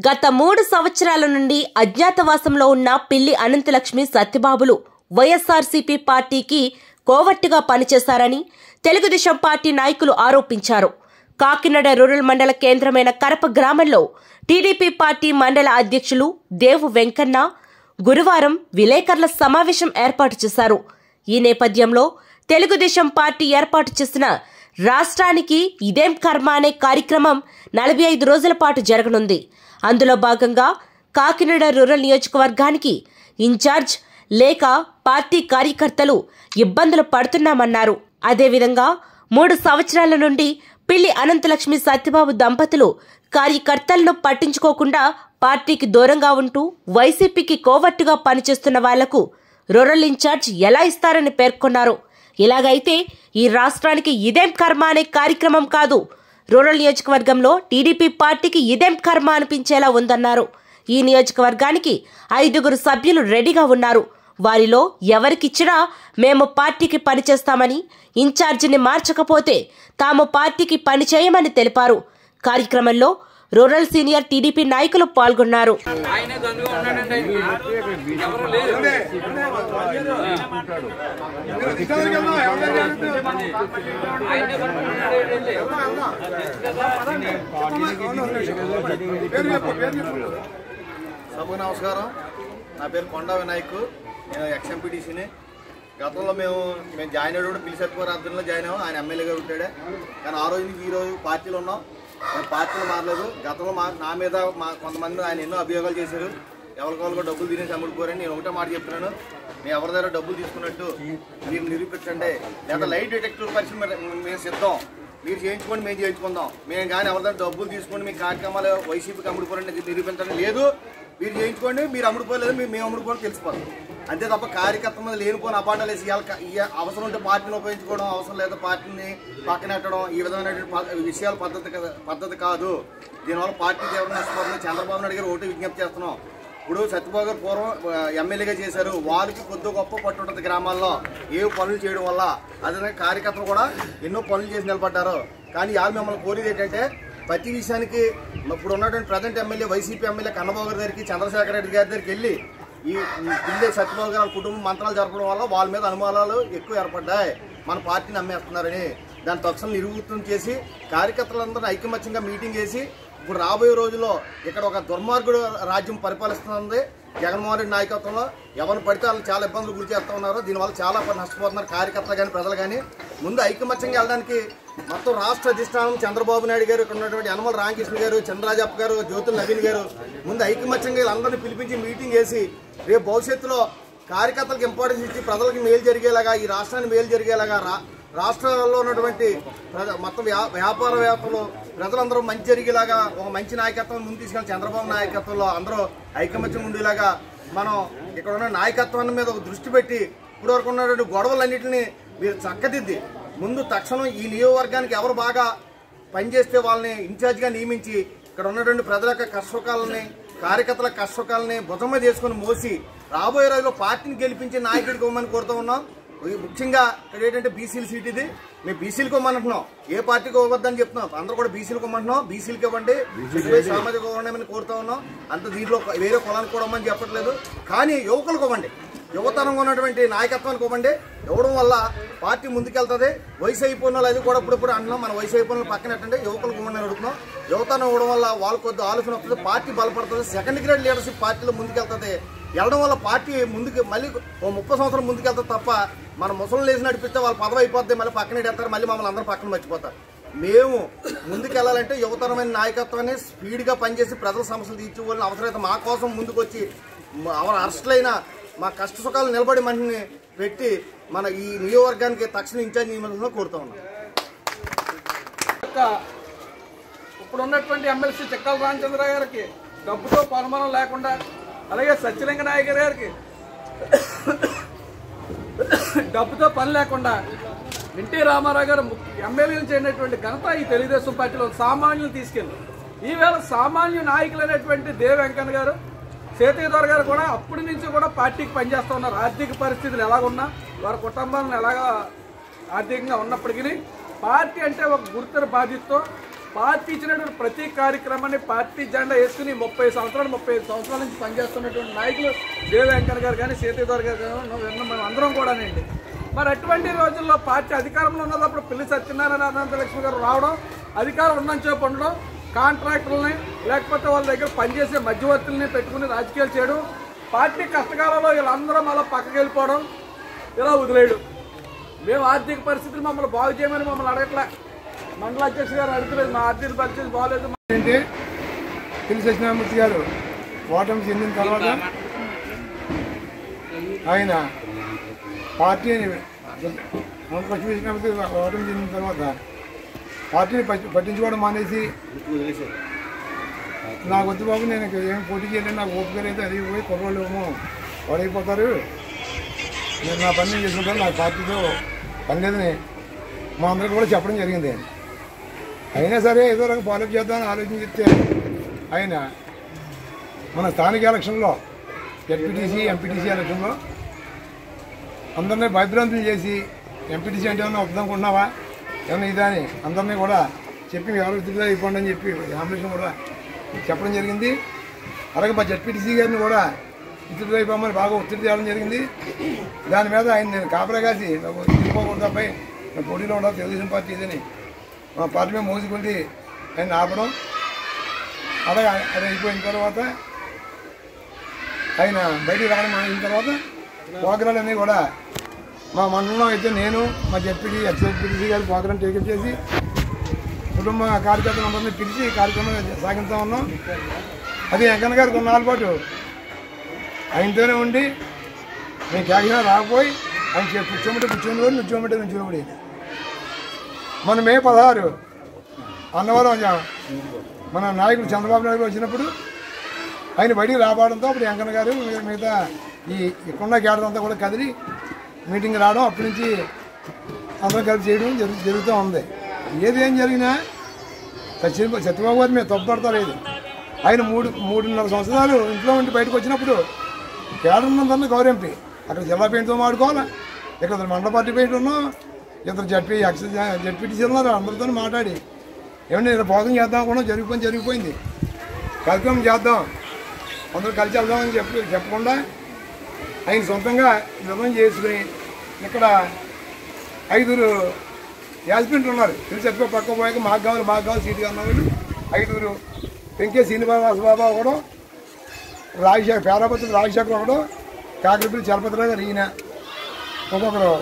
గత మూడు సంవత్సరాల నుండి అజ్ఞాతవాసంలో ఉన్న పిల్లి అనంతలక్ష్మి సత్యబాబులు వైఎస్ఆర్సీపీ పార్టీకి కోవట్టుగా పనిచేశారని తెలుగుదేశం పార్టీ నాయకులు ఆరోపించారు కాకినాడ రూరల్ మండల కేంద్రమైన కరప గ్రామంలో టీడీపీ పార్టీ మండల అధ్యక్షులు దేవు వెంకన్న గురువారం విలేకరుల సమావేశం ఏర్పాటు చేశారు ఈ నేపథ్యంలో తెలుగుదేశం పార్టీ ఏర్పాటు చేసిన రాష్ట్రానికి ఇదేం కర్మ అనే కార్యక్రమం నలభై ఐదు రోజుల పాటు జరగనుంది అందులో భాగంగా కాకినాడ రూరల్ నియోజకవర్గానికి ఇన్ఛార్జ్ లేక పార్టీ కార్యకర్తలు ఇబ్బందులు పడుతున్నామన్నారు అదేవిధంగా మూడు సంవత్సరాల నుండి పిల్లి అనంతలక్ష్మి సత్యబాబు దంపతులు కార్యకర్తలను పట్టించుకోకుండా పార్టీకి దూరంగా ఉంటూ వైసీపీకి కోవట్టుగా పనిచేస్తున్న వాళ్లకు రూరల్ ఇన్ఛార్జ్ ఎలా ఇస్తారని పేర్కొన్నారు ఇలాగైతే ఈ రాష్ట్రానికి ఇదేం కర్మ అనే కార్యక్రమం కాదు రూరల్ నియోజకవర్గంలో టీడీపీ పార్టీకి ఇదేం కర్మ అనిపించేలా ఉందన్నారు ఈ నియోజకవర్గానికి ఐదుగురు సభ్యులు రెడీగా ఉన్నారు వారిలో ఎవరికిచ్చినా మేము పార్టీకి పనిచేస్తామని ఇన్ఛార్జిని మార్చకపోతే తాము పార్టీకి పనిచేయమని తెలిపారు కార్యక్రమంలో రూరల్ సీనియర్ టీడీపీ నాయకులు పాల్గొన్నారు ఆయనే దండుగా ఉన్నాడండి ఎవరు లేరు ఆయనే పట్టుకున్నాడు వెళ్ళి. సభకు నమస్కారం నా పేరు కొండ వినాయక్ నేను ఎక్స్ఎంపీటీసీని గతంలో మేము మేము జాయిన్ అయ్యాడు పిలిసెత్తుకోరు ఆధ్వర్యంలో జాయిన్ అయ్యాం ఆయన ఎమ్మెల్యేగా ఉంటాడే కానీ ఆ రోజు నుంచి ఈ రోజు పార్టీలో ఉన్నాం మేము పార్టీలో మారలేదు గతంలో మా నా మీద మా కొంతమంది ఆయన ఎన్నో అభియోగాలు చేశారు ఎవరికాలకు డబ్బులు తినేసి అమ్ముడుకోరని నేను ఒకటే మాట చెప్తున్నాను మేము ఎవరి దగ్గర డబ్బులు తీసుకున్నట్టు మీరు నిరూపించండి లేదా లైట్ డిటెక్టివ్ పరిస్థితి మేము సిద్ధం మీరు చేయించుకోండి మేము చేయించుకుందాం మేము కానీ ఎవరి దగ్గర డబ్బులు తీసుకొని మీ కార్యక్రమాలు వైసీపీకి అమ్ముడుకోరండి నిరూపించండి లేదు మీరు చేయించుకోండి మీరు అమ్ముడుకోలేదు మీరు మేము అమ్ముడుకోవడం తెలిసిపోతాం అంతే తప్ప కార్యకర్త మీద లేనిపోయిన అపాటాలు వేసి ఇవాళ క- ఈ అవసరం ఉంటే పార్టీని ఉపయోగించుకోవడం అవసరం లేదా పార్టీని పక్కనెట్టడం ఈ విధమైన విషయాలు పద్ధతి కదా- పద్ధతి కాదు దీనివల్ల పార్టీ తీవ్రంగా నష్టపోతుంది చంద్రబాబు నాయుడు గారు ఒకటి విజ్ఞప్తి చేస్తున్నాం ఇప్పుడు సత్యబాబు గారు పూర్వం ఆ, ఎమ్మెల్యేగా చేశారు వారికి కొద్ది గొప్ప పట్టు ఉంటుంది గ్రామాల్లో ఏ పనులు చేయడం వల్ల అదే కార్యకర్తలు కూడా ఎన్నో పనులు చేసి నిలబడ్డారు కానీ ఇవాళ మిమ్మల్ని కోరేది ఏంటంటే ప్రతి విషయానికి ఇప్పుడు ఉన్నటువంటి present MLA YCP MLA Kannababu గారి దగ్గరికి చంద్రశేఖర రెడ్డి గారి దగ్గరికి వెళ్ళి ఈ పిల్లే సత్యబాబు గారి కుటుంబం మంత్రాలు జరపడం వల్ల వాళ్ళ మీద అనుమానాలు ఎక్కువ ఏర్పడ్డాయి మన పార్టీని అమ్మేస్తున్నారని దాని తక్షణం నిరూపితం చేసి కార్యకర్తలందరూ ఐకమత్యంగా మీటింగ్ చేసి ఇప్పుడు రాబోయే రోజుల్లో ఇక్కడ ఒక దుర్మార్గుడు రాజ్యం పరిపాలిస్తుంది జగన్మోహన్ రెడ్డి నాయకత్వంలో ఎవరిని పడితే వాళ్ళు చాలా ఇబ్బందులు గురి చేస్తూ ఉన్నారు దీనివల్ల చాలా నష్టపోతున్నారు కార్యకర్తలు కానీ ప్రజలు కానీ ముందు ఐకమత్యంగా వెళ్ళడానికి మొత్తం రాష్ట్ర అధిష్టానం చంద్రబాబు నాయుడు గారు ఇక్కడ ఉన్నటువంటి యనమల రామకృష్ణ గారు చంద్రరాజప్ప గారు జ్యోతుల నవీన్ గారు ముందు ఐకమత్యంగా వీళ్ళందరినీ పిలిపించి మీటింగ్ చేసి రేపు భవిష్యత్తులో కార్యకర్తలకు ఇంపార్టెన్స్ ఇచ్చి ప్రజలకు మేలు జరిగేలాగా ఈ రాష్ట్రానికి మేలు జరిగేలాగా రా రాష్ట్రాల్లో ఉన్నటువంటి ప్రజ మొత్తం వ్యా వ్యాపార వ్యాపారంలో ప్రజలందరూ మంచి జరిగేలాగా ఒక మంచి నాయకత్వం ముందు తీసుకెళ్ళి చంద్రబాబు నాయకత్వంలో అందరూ ఐకమత్యం ఉండేలాగా మనం ఇక్కడ ఉన్న నాయకత్వాన్ని మీద ఒక దృష్టి పెట్టి ఇప్పుడు వరకు ఉన్నటువంటి గొడవలన్నింటినీ మీరు చక్కదిద్ది ముందు తక్షణం ఈ నియోజకవర్గానికి ఎవరు బాగా పనిచేస్తే వాళ్ళని ఇన్ఛార్జిగా నియమించి ఇక్కడ ఉన్నటువంటి ప్రజల యొక్క కష్టసుఖాలని కార్యకర్తల కష్టసుఖాలని భుజం మీద చేసుకుని మోసి రాబోయే రోజుల్లో పార్టీని గెలిపించే నాయకుడికి ఇవ్వమని కోరుతూ ఉన్నాం ఈ ముఖ్యంగా ఇక్కడ ఏంటంటే బీసీల సీట్ ఇది మేము బీసీలకు ఇవ్వమంటున్నాం ఏ పార్టీకి ఇవ్వద్దని చెప్తున్నాం అందరూ కూడా బీసీలకు ఇవ్వమంటున్నాం బీసీలకు ఇవ్వండి ఇరవై సామాజిక ఇవ్వండి కోరుతా ఉన్నాం అంత దీంట్లో వేరే కులానికి కూడా ఇవ్వమని చెప్పట్లేదు కానీ యువకులకు ఇవ్వండి యువతరంగా ఉన్నటువంటి నాయకత్వానికి ఇవ్వండి ఇవ్వడం వల్ల పార్టీ ముందుకెళ్తుంది వయసు అయిపోయిన వాళ్ళు అది కూడా ఇప్పుడు ఇప్పుడు అంటున్నాం మన వయసు అయిపోయిన వాళ్ళు పక్కన ఏంటంటే యువకులకు ఇవ్వండి అని అడుగుతున్నాం యువతరం ఇవ్వడం వల్ల వాళ్ళకి కొద్ది ఆలోచన వస్తుంది పార్టీ బలపడుతుంది సెకండ్ గ్రేడ్ లీడర్షిప్ పార్టీలో ముందుకెళ్తుంది వెళ్ళడం వల్ల పార్టీ ముందుకు మళ్ళీ ఓ ముప్పై సంవత్సరం ముందుకెళ్తుంది తప్ప మన ముసలు లేచి నడిపిస్తే వాళ్ళు పదవి అయిపోద్ది మళ్ళీ పక్కన ఎడతారు మళ్ళీ మమ్మల్ని అందరూ పక్కన మర్చిపోతారు మేము ముందుకెళ్ళాలంటే యువతరమైన నాయకత్వాన్ని స్పీడ్గా పనిచేసి ప్రజల సమస్యలు తీర్చుకోవాలని అవసరమైతే మా కోసం ముందుకు వచ్చి అవర్ అరెస్టులైన మా కష్ట సుఖాలు నిలబడి మనిషిని పెట్టి మన ఈ నియోజకవర్గానికి తక్షణ ఇన్ఛార్జ్ నియమించడంలో కోరుతా ఉన్నాం యొక్క ఇప్పుడు ఉన్నటువంటి ఎమ్మెల్సీ చిక్కల రామచంద్ర గారికి డబ్బుతో పరమానం లేకుండా అలాగే సత్యలింగ నాయకర్ గారికి డబ్బుతో పని లేకుండా ఎన్టీ రామారావు గారు ఎమ్మెల్యేలు చేయనటువంటి ఘనత ఈ తెలుగుదేశం పార్టీలో సామాన్యులు తీసుకెళ్ళి ఈవేళ సామాన్య నాయకులైనటువంటి దేవ వెంకన్న గారు సేతీధర్ గారు కూడా అప్పటి నుంచి కూడా పార్టీకి పనిచేస్తూ ఉన్నారు ఆర్థిక పరిస్థితులు ఎలాగున్నా వారి కుటుంబాలను ఎలాగా ఆర్థికంగా ఉన్నప్పటికీ పార్టీ అంటే ఒక గుర్తుల బాధ్యతతో పార్టీ ఇచ్చినటువంటి ప్రతి కార్యక్రమాన్ని పార్టీ జెండా వేసుకుని ముప్పై సంవత్సరాలు ముప్పై ఐదు సంవత్సరాల నుంచి పనిచేస్తున్నటువంటి నాయకులు దేవ వెంకన్న గారు కానీ సీతేశ్వర్ గారు కానీ విన్నాం మనం అందరం కూడానండి మరి అటువంటి రోజుల్లో పార్టీ అధికారంలో ఉన్నప్పుడు పిల్లి సత్యనారాయణ అనంతలక్ష్మి గారు రావడం అధికారం ఉన్నంత సేపు ఉండడం కాంట్రాక్టర్లని లేకపోతే వాళ్ళ దగ్గర పనిచేసే మధ్యవర్తుల్ని పెట్టుకుని రాజకీయాలు చేయడం పార్టీ కష్టకాలంలో వీళ్ళందరూ మళ్ళీ పక్కకి వెళ్ళిపోవడం ఇలా వదిలేయడం మేము ఆర్థిక పరిస్థితులు మమ్మల్ని బాగు చేయమని మమ్మల్ని అడగట్లే మండల అధ్యక్షుడు గారు అడగలేదు మా ఆర్థిక పరిస్థితి బాగాలేదు అంటే పిల్లి సత్యనారాయణమూర్తి గారు ఓటమి చెందిన తర్వాత ఆయన పార్టీని లక్ష్మీ కృష్ణమూర్తి ఓటమి చెందిన తర్వాత పార్టీని పట్టి- పట్టించుకోవడం మానేసి నాకు వద్దు బాబు నేను ఇక ఏం పోటీ చేయలేదు నాకు ఓపిక లేదు అది పోయి కుర్రోళ్ళు ఏమో వాడైపోతారు నేను నా పని నేను చేసుకుంటాను నాకు పార్టీతో పని లేదని మా అందరికి కూడా చెప్పడం జరిగింది అయినా సరే ఏదో రకం ఫాలోఅప్ చేద్దామని ఆలోచన చెప్తే ఆయన మన స్థానిక ఎలక్షన్లో ఎస్పీటీసీ ఎంపీటీసీ ఎలక్షన్లో అందరినీ భయభ్రాంతులు చేసి ఎంపీటీసీ అంటే ఏమన్నా వద్దనుకుంటున్నావా ఏమన్నా ఇదా అని అందరినీ కూడా చెప్పి ఎవరు వృత్తిలో అయిపోండి అని చెప్పి కాంపిటీషన్ కూడా చెప్పడం జరిగింది అలాగే మా జడ్పీటీసీ గారిని కూడా ఇతరులు అయిపోమని బాగా ఒత్తిడి తేవడం జరిగింది దాని మీద ఆయన నేను కాపలా కాసి నాకు తీసుకోకూడదు అబ్బాయి నా పోటీలో ఉండదు తెలుగుదేశం పార్టీ ఇదని మా పార్టీ మీద మోసుకుంటే ఆయన ఆపడం అలాగే అది అయిపోయిన తర్వాత ఆయన బయటికి రావడం అయిన తర్వాత ప్రోగ్రాలన్నీ కూడా మా మండలంలో అయితే నేను మా జడ్పీటీ ఎక్స్ఎడ్పీటీసీ గారి ప్రోగ్రాం టేకప్ చేసి కుటుంబ కార్యకర్తలందరినీ పిలిచి కార్యక్రమం సాగిస్తూ ఉన్నాం అది వెంకన్న గారు కొన్నాళ్ళ పాటు ఆయనతోనే ఉండి నేను కాకినాడ రాకపోయి ఆయన చెప్పి కూర్చోమంటే కూర్చోండి నుంచోమంటే నుంచోబడి మన మే పదహారు అన్నవరం జా- మన నాయకుడు చంద్రబాబు నాయుడు వచ్చినప్పుడు ఆయన బయటికి రావడంతో అప్పుడు వెంకన్న గారు మిగ- మిగతా ఈ ఇక్కడున్న కేడర్ అంతా కూడా కదిలి మీటింగ్ రావడం అప్పటి నుంచి అందరం కలిసి చేయడం జరుగు జరుగుతూ ఉంది ఏది ఏం జరిగినా సత్య సత్యబాబు గారు మేము తప్పుపడతా లేదు ఆయన మూడు మూడున్నర సంవత్సరాలు ఇంట్లో ఉండి బయటకు వచ్చినప్పుడు కేడర్ ఉన్నందరినీ గౌరవింపి అక్కడ జిల్లా పెయింట్తో మాడుకోవాలి ఇక్కడ మండల పార్టీ పెయింట్ ఉన్నాం ఇద్దరు జడ్పీ ఎక్స్ జడ్పీటీసీ ఉన్నారు అందరితో మాట్లాడి ఏమన్నా ఇలా భోజనం చేద్దాం అనుకున్నాం జరిగిపోయింది జరిగిపోయింది కార్యక్రమం చేద్దాం అందరూ కలిసి వెళ్దామని చెప్పి చెప్పకుండా ఆయన సొంతంగా నిర్ణయం చేసుకుని ఇక్కడ ఐదుగురు యాస్పిరెంట్లు ఉన్నారు తెలిసి ఎక్కువ పక్క పోయాక మాకు కావాలి మాకు కావాలి సీటు కావాలి వాళ్ళు ఐదుగురు వెంకే శ్రీనివాస బాబా ఒకడు రాజశేఖర్ పేరాపతి రాజశేఖర్ ఒకడు కాకరపల్లి చలపతిరావు గారు ఈయన ఒక్కొక్కరు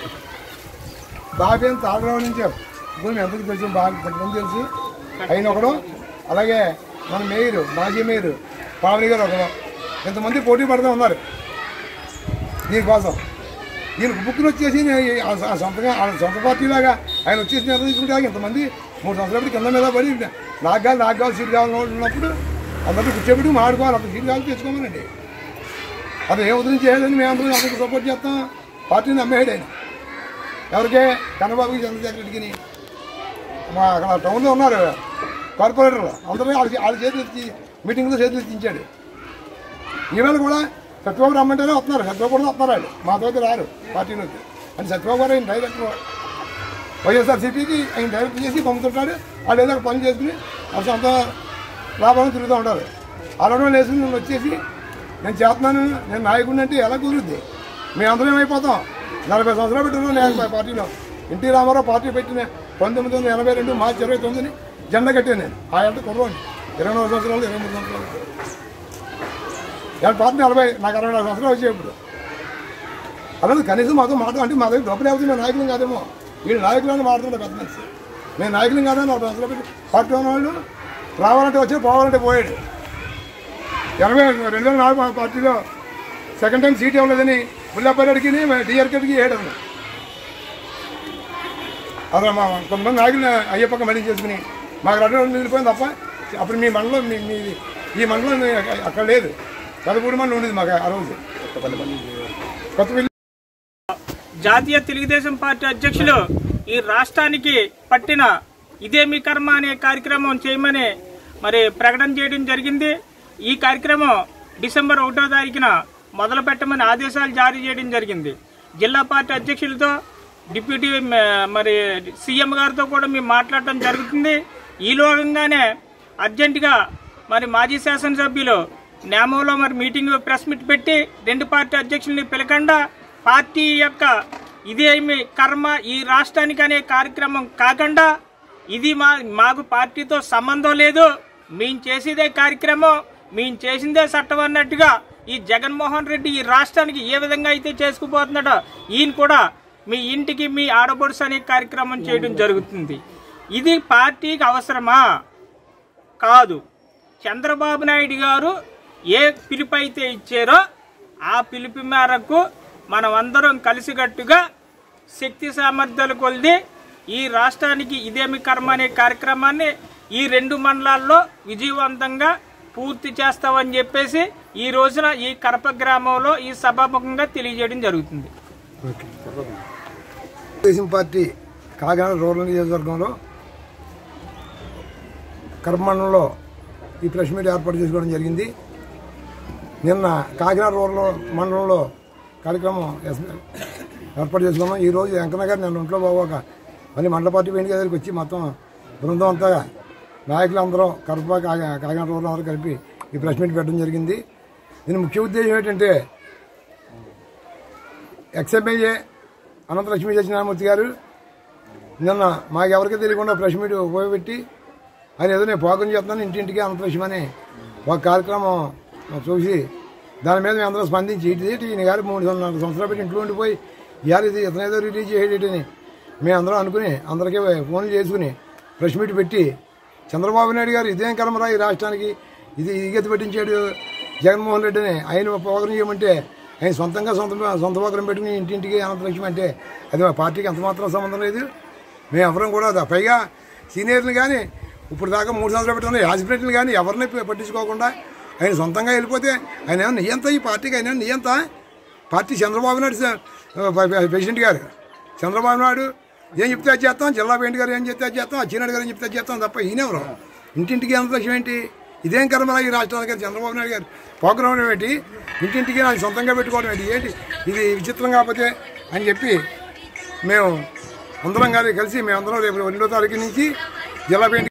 బాబేం తాళరావు నుంచి ఇప్పుడు మేము ఎంతకు తెలుసు బాగా కొంతమంది తెలుసు ఆయన ఒకడు అలాగే మన మేయరు మాజీ మేయరు పావని గారు ఒకడు ఇంతమంది పోటీ పడుతూ ఉన్నారు దీనికోసం ఈయన బుక్కులు వచ్చేసి నే- ఆ సొ- ఆ సొంతగా ఆ సొంత పార్టీలాగా ఆయన వచ్చేసి నిర్ణయించుకుంటే ఇంతమంది మూడు సంవత్సరాలు కింద మీద పడి నాకు కావాలి నాకు కావాలి సీట్ కావాలి ఉన్నప్పుడు అందరినీ కూర్చోబెట్టి మాడుకోవాలి అప్పుడు సీట్ కావాలి తెచ్చుకోమనండి అది ఏ ఉదయం చేయాలని మేము అందరం అందరికి సపోర్ట్ చేస్తాం పార్టీని నమ్మేయడు ఆయన ఎవరికే కన్నబాబుకి చంద్రశేఖర్ రెడ్డికి మా అక్కడ టౌన్లో ఉన్నారు కార్పొరేటర్లు అందరూ వాళ్ళ వాళ్ళ చేతులు ఇచ్చి మీటింగ్లో చేతులు ఇచ్చించాడు ఈవేళ కూడా సత్యబాబు రమ్మంటేనే వస్తున్నారు సత్యబాబు కూడా వస్తున్నారు వాళ్ళు మాతో రారు పార్టీలోకి అంటే సత్యబాబు గారు ఆయన డైరెక్టర్ వైఎస్ఆర్సీపీకి ఆయన డైరెక్ట్ చేసి పంపుతుంటాడు వాళ్ళు ఏదో ఒక పని చేసుకుని వాళ్ళ సొంత లాభాలను తిరుగుతూ ఉంటారు అలవడం వేసుకుని నేను వచ్చేసి నేను చేస్తున్నాను నేను నాయకుడిని అంటే ఎలా కుదురుద్ది మేమందరం ఏమైపోతాం నలభై సంవత్సరాలు పెట్టినాం నేను మా పార్టీలో ఎన్టీ రామారావు పార్టీ పెట్టిన పంతొమ్మిది వందల ఎనభై రెండు మార్చి ఇరవై తొమ్మిదిని జెండా కట్టాను నేను ఆ అంటే కుర్రోని ఇరవై నాలుగు సంవత్సరాలు ఇరవై మూడు సంవత్సరాలు నేను పార్టీ నలభై నాకు అరవై నాలుగు సంవత్సరాలు వచ్చాయి ఇప్పుడు అలాగే కనీసం మాతో మాట అంటే మా దగ్గర డబ్బులు లేకపోతే మేము నాయకులు కాదేమో వీళ్ళు నాయకులను మాట్లాడుతుంటే పెద్ద మనిషి మేము నాయకులు కాదని నలభై సంవత్సరాలు పెట్టి పార్టీ ఉన్న వాళ్ళు రావాలంటే వచ్చి పోవాలంటే పోయాడు ఎనభై రెండు వేల నాలుగు మా పార్టీలో సెకండ్ టైం సీట్ ఇవ్వలేదని బుల్లాపల్లికి డిఆర్కెట్కి వేయడం అదే మా కొంతమంది నాయకులు అయ్యప్పక మళ్ళీ చేసుకుని మాకు రెండు రోజులు మిగిలిపోయింది తప్ప అప్పుడు మీ మండలం మీ మీ ఈ మండలం అక్కడ లేదు పదమూడు మంది ఉండేది మాకు ఆ రోజు కొత్తపల్లి జాతీయ తెలుగుదేశం పార్టీ అధ్యక్షులు ఈ రాష్ట్రానికి పట్టిన ఇదే మీ కర్మ అనే కార్యక్రమం చేయమని మరి ప్రకటన చేయడం జరిగింది ఈ కార్యక్రమం డిసెంబర్ ఒకటో తారీఖున మొదలు పెట్టమని ఆదేశాలు జారీ చేయడం జరిగింది జిల్లా పార్టీ అధ్యక్షులతో డిప్యూటీ మ- మరి సీఎం గారితో కూడా మేము మాట్లాడటం జరుగుతుంది ఈ లోకంగానే అర్జెంటుగా మరి మాజీ శాసనసభ్యులు నేమంలో మరి మీటింగ్ ప్రెస్ మీట్ పెట్టి రెండు పార్టీ అధ్యక్షుల్ని పిలకుండా పార్టీ యొక్క ఇదేమి కర్మ ఈ రాష్ట్రానికి అనే కార్యక్రమం కాకుండా ఇది మా మాకు పార్టీతో సంబంధం లేదు మేము చేసేదే కార్యక్రమం మేము చేసిందే చట్టం అన్నట్టుగా ఈ జగన్మోహన్ రెడ్డి ఈ రాష్ట్రానికి ఏ విధంగా అయితే చేసుకుపోతున్నాడో ఈయన కూడా మీ ఇంటికి మీ ఆడబడుసు అనే కార్యక్రమం చేయడం జరుగుతుంది ఇది పార్టీకి అవసరమా కాదు చంద్రబాబు నాయుడు గారు ఏ పిలుపు అయితే ఇచ్చారో ఆ పిలుపు మేరకు మనం అందరం కలిసికట్టుగా శక్తి సామర్థ్యాలు కొలిది ఈ రాష్ట్రానికి ఇదేమి కర్మ అనే కార్యక్రమాన్ని ఈ రెండు మండలాల్లో విజయవంతంగా పూర్తి చేస్తామని చెప్పేసి ఈ రోజున ఈ కడప గ్రామంలో ఈ సభాముఖంగా తెలియజేయడం జరుగుతుంది తెలుగుదేశం పార్టీ కాకినాడ రూరల్ నియోజకవర్గంలో కర్మండలంలో ఈ ప్రెస్ మీట్ ఏర్పాటు చేసుకోవడం జరిగింది నిన్న కాకినాడ రూరల్ మండలంలో కార్యక్రమం ఎస్- ఏర్పాటు చేసుకున్నాం ఈరోజు వెంకన్న గారు నిన్న ఒంట్లో బాగోక మళ్ళీ మండల పార్టీ వేణి దగ్గరికి వచ్చి మొత్తం బృందం అంతా నాయకులు అందరం కడప కాకి- కాకినాడ రూరల్ అందరూ కలిపి ఈ ప్రెస్ మీట్ పెట్టడం జరిగింది దీని ముఖ్య ఉద్దేశం ఏంటంటే ఎక్స్ఎమ్మెల్యే అనంతలక్ష్మి సత్యనారాయణమూర్తి గారు నిన్న మాకెవరికి తెలియకుండా ప్రెస్ మీట్ ఉపయోగపెట్టి ఆయన ఏదో నేను పోకం చేస్తున్నాను ఇంటింటికి అనంతలక్ష్మి అని ఒక కార్యక్రమం చూసి దాని మీద మేము అందరం స్పందించి ఇటు ఇటు ఈయన గారు మూడు సం- నాలుగు సంవత్సరాలు పెట్టి ఇంట్లో ఉండిపోయి ఇవాళ ఇది ఇతను ఏదో రిలీజ్ చేయడని మేము అందరం అనుకుని అందరికీ ఫోన్లు చేసుకుని ప్రెస్ మీట్ పెట్టి చంద్రబాబు నాయుడు గారు ఇదేం కర్మరా ఈ రాష్ట్రానికి ఇది ఈగతి పెట్టించాడు జగన్మోహన్ రెడ్డి అని ఆయన పోకరం చేయమంటే ఆయన సొంతంగా సొంత సొంత పోకరం పెట్టుకుని ఇంటింటికి అనంతలక్ష్మి అంటే అది మా పార్టీకి ఎంత మాత్రం సంబంధం లేదు మేము ఎవరం కూడా దా- పైగా సీనియర్లు కానీ ఇప్పుడు దాకా మూడు సంవత్సరాలు పెట్టుకున్న యాజిప్రెంట్లు కానీ ఎవరిని ప- పట్టించుకోకుండా ఆయన సొంతంగా వెళ్ళిపోతే ఆయన ఏమన్నా నియంత ఈ పార్టీకి ఆయన ఏమన్నా నియంత పార్టీ చంద్రబాబు నాయుడు స- ప్రెసిడెంట్ గారు చంద్రబాబు నాయుడు ఏం చెప్తే అది చేస్తాం జిల్లా పెయింట్ గారు ఏం చెప్తే అది చేస్తాం అచ్చినాయుడు గారు ఏం చెప్తే అది చేస్తాం తప్ప ఈయనెవరు ఇంటింటికి ఎంత లక్ష్యం ఏంటి ఇదేం కర్మరా ఈ రాష్ట్రానికి అని చంద్రబాబు నాయుడు గారు పోగ్రామ్ ఏంటి ఇంటింటికి నాకు సొంతంగా పెట్టుకోవడం ఏంటి ఏంటి ఇది విచిత్రం కాకపోతే అని చెప్పి మేము అందరం గారి కలిసి మేమందరం రేపు రెండో తారీఖు నుంచి జిల్లా పెయింట్